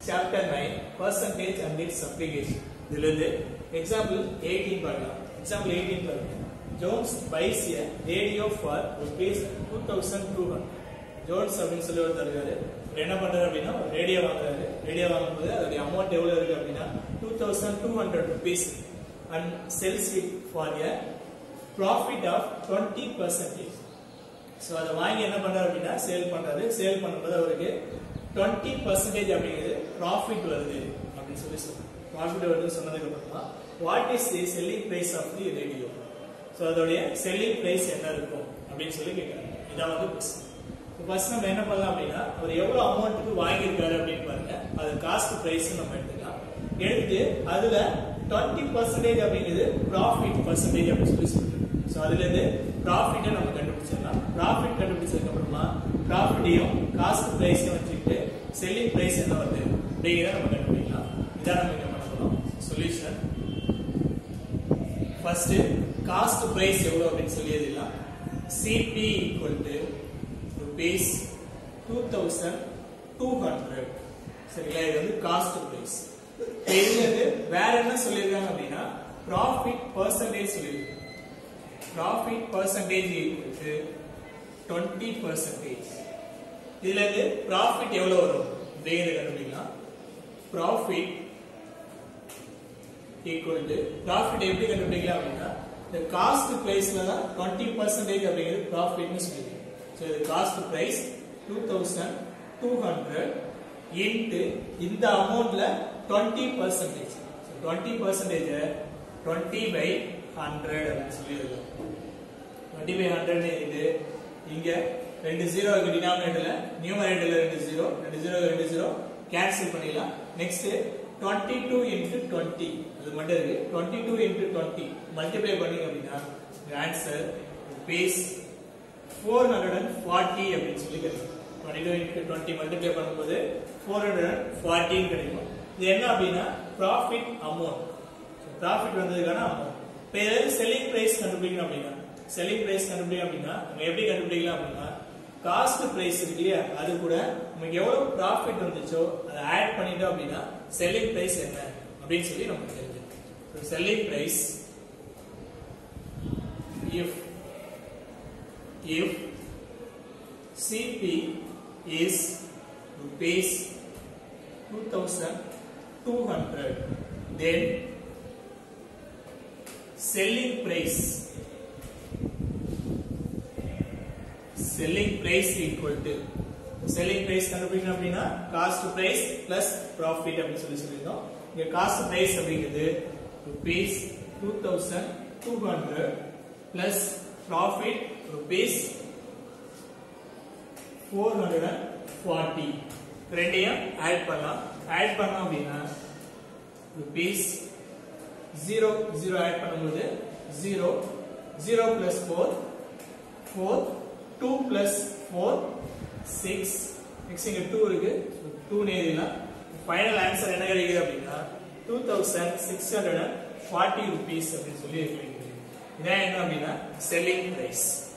chapter nine percentage and its application இதுல இருந்து example eighteen பார்க்கலாம் எக்ஸாம்பிள் எயிட்டீன் பாருங்க Jones buys a radio for rupees two thousand two hundred Jones அப்படின்னு சொல்லி ஒருத்தர் இருக்காரு அவர் என்ன பண்றாரு அப்படின்னா ஒரு ரேடியோ வாங்குறாரு ரேடியோ வாங்கும்போது அதோடைய அமௌண்ட் எவ்வளவு இருக்கு அப்படின்னா two thousand two hundred rupees and sells it for a profit of twenty percentage so அதை வாங்கி என்ன பண்றாரு அப்படின்னா சேல் பண்றாரு சேல் பண்ணும்போது அவருக்கு டுவெண்ட்டி பர்சன்டேஜ் அப்படிங்கிறது ப்ராஃபிட் வருது அப்படின்னு சொல்லி சொல்றாரு ப்ராஃபிட் வருதுன்னு சொன்னதுக்கு அப்புறமா what is the selling price of the radio so அதோடைய செல்லிங் பிரைஸ் என்ன இருக்கும் அப்படின்னு சொல்லி கேட்குறாங்க இதான் வந்து கொஸ்டின் ஃபர்ஸ்ட் நம்ம என்ன பண்ணலாம் அப்படின்னா அவர் எவ்வளவு அமௌண்ட்டுக்கு வாங்கியிருக்காரு அப்படின்னு பாருங்க அது காஸ்ட் பிரைஸ் நம்ம எடுத்துக்கலாம் எடுத்து அதுல டுவெண்ட்டி பர்சன்டேஜ் அப்படிங்கிறது ப்ராஃபிட் பர்சன்டேஜ் அப்படின்னு சொல்லி சொல்றோம் ஸோ அதுல இருந்து ப்ராஃபிட்டை நம்ம கண்டுபிடிச்சிடலாம் ப்ராஃபிட் கண்டுபிடிச்சதுக்கு அப்புறமா ப்ராஃபிட்டையும் காஸ்ட் பிரைஸையும் வச்சுக்கிட்டு செல்லிங் பிரைஸ் என்ன வருது அப்படிங்கிறத நம்ம கண்டுபிடிக்கலாம் இதான் நம்ம இங்க பண்ண போறோம் சொல்யூஷன் ஃபர்ஸ்ட் காஸ்ட் பிரைஸ் எவ்வளவு அப்படின்னு சொல்லி எழுதிடலாம் CP equal to rupees two thousand two hundred சரிங்களா இது வந்து காஸ்ட் பிரைஸ் இதுல இருந்து வேற என்ன சொல்லியிருக்காங்க அப்படின்னா ப்ராஃபிட் பர்சன்டேஜ் சொல்லியிருக்காங்க profit percentage equal to twenty percentage இதுல இருந்து ப்ராஃபிட் எவ்வளவு வரும் அப்படிங்கிறத கண்டுபிடிக்கலாம் ப்ராஃபிட் ஈக்குவல் டு ப்ராஃபிட் எப்படி கண்டுபிடிக்கலாம் அப்படின்னா இந்த காஸ்ட் பிரைஸ்ல தான் டுவெண்ட்டி பர்சன்டேஜ் அப்படிங்கிறது ப்ராஃபிட்னு சொல்லியிருக்கோம் ஸோ இது cost price two thousand two hundred into இந்த அமௌண்ட்ல twenty percentage twenty percentage twenty by hundred அப்படின்னு சொல்லி இருக்கும் டுவெண்ட்டி பை ஹண்ட்ரட் இது இங்க ரெண்டு ஜீரோ இருக்கு டினாமினேட்டர்ல நியூமரேட்டர்ல ரெண்டு ஜீரோ ரெண்டு ஜீரோ ரெண்டு ஜீரோ கேன்சல் பண்ணிடலாம் next twenty two into twenty அது மட்டும் இருக்கு twenty two into twenty multiply பண்ணீங்க அப்படின்னா ஆன்சர் பேஸ் ஃபோர் ஹண்ட்ரட் அண்ட் ஃபார்ட்டி அப்படின்னு சொல்லி கிடைக்கும் twenty two into twenty multiply பண்ணும்போது ஃபோர் ஹண்ட்ரட் அண்ட் ஃபார்ட்டின்னு கிடைக்கும் இது என்ன அப்படின்னா ப்ராஃபிட் அமௌண்ட் ப்ராஃபிட் வந்ததுக்கான அமௌண்ட் இப்போ ஏதாவது செல்லிங் பிரைஸ் கண்டுபிடிக்கணும் அப்படின்னா செல்லிங் பிரைஸ் கண்டுபிடிக்கணும் அப்படின்னா நம்ம எப்படி கண்டுபிடிக்கலாம் அப்படின்னா காஸ்ட் பிரைஸ் இருக்கு இல்லையா அது கூட நமக்கு எவ்வளவு ப்ராஃபிட் வந்துச்சோ அதை ஆட் பண்ணிட்டோம் அப்படின்னா செல்லிங் பிரைஸ் என்ன அப்படின்னு சொல்லி நமக்கு தெரியும் selling price if if CP is rupees 2200 then selling price selling price equal to selling price கண்டுபிடிக்கணும் அப்படின்னா காஸ்ட் பிரைஸ் பிளஸ் ப்ராஃபிட் அப்படின்னு சொல்லி சொல்லியிருந்தோம் இங்க காஸ்ட் பிரைஸ் அப்படிங்கிறது rupees two thousand two hundred plus profit rupees four hundred and forty ரெண்டையும் add பண்ணலாம் add பண்ணோம் அப்படின்னா ருபீஸ் ஜீரோ ஜீரோ ஆட் பண்ணும்போது zero zero plus four four two plus four six next இங்க டூ இருக்கு two நேரிலாம் final answer என்ன கிடைக்குது அப்படின்னா two thousand six hundred and forty rupees அப்படின்னு சொல்லி கிடைக்குது இதான் என்ன அப்படின்னா செல்லிங் பிரைஸ்